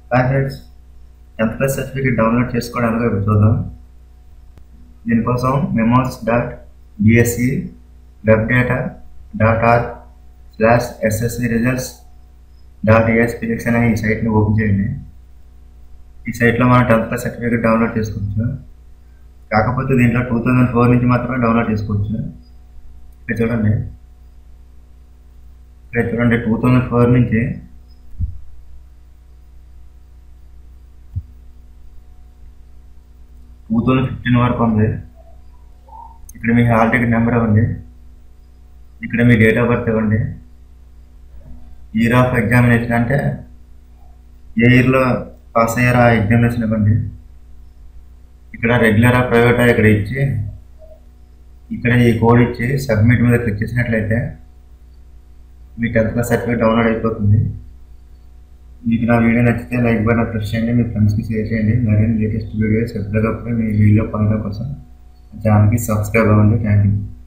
hi friends tenth class certificate download చేసుకోవడం ఎలాగో ఇప్పుడు చూద్దాం దీనికోసం memos dot BSE web data dot R slash SSC results dot ASPX అనే ఈ సైట్ని ఓపెన్ చేయండి ఈ సైట్లో మనం టెన్త్ క్లాస్ సర్టిఫికేట్ డౌన్లోడ్ చేసుకోవచ్చు కాకపోతే దీంట్లో టూ థౌజండ్ ఫోర్ నుంచి మాత్రమే డౌన్లోడ్ చేసుకోవచ్చు ఇక్కడ చూడండి ఇక్కడ చూడండి టూ థౌజండ్ ఫోర్ నుంచి టూ థౌజండ్ ఫిఫ్టీన్ వరకు ఉంది ఇక్కడ మీ హాల్ టికెట్ నెంబర్ ఇవ్వండి ఇక్కడ మీ డేట్ ఆఫ్ బర్త్ ఇవ్వండి ఇయర్ ఆఫ్ ఎగ్జామినేషన్ అంటే ఏ ఇయర్లో పాస్ అయ్యారో ఆ ఎగ్జామినేషన్ ఇవ్వండి ఇక్కడ రెగ్యులరా ప్రైవేటా ఇక్కడ ఇచ్చి ఇక్కడ ఈ కోడ్ ఇచ్చి సబ్మిట్ మీద క్లిక్ చేసినట్లయితే మీ టెన్త్ క్లాస్ సర్టిఫికేట్ డౌన్లోడ్ అయిపోతుంది మీకు నా వీడియో నచ్చితే లైక్ బటన్ ప్రెస్ చేయండి మీ ఫ్రెండ్స్కి షేర్ చేయండి మరిన్ని లేటెస్ట్ వీడియోస్ ఎప్పటికప్పుడు మీ వీడియో పొందడం కోసం ఛానల్కి సబ్స్క్రైబ్ అవ్వండి థ్యాంక్ యూ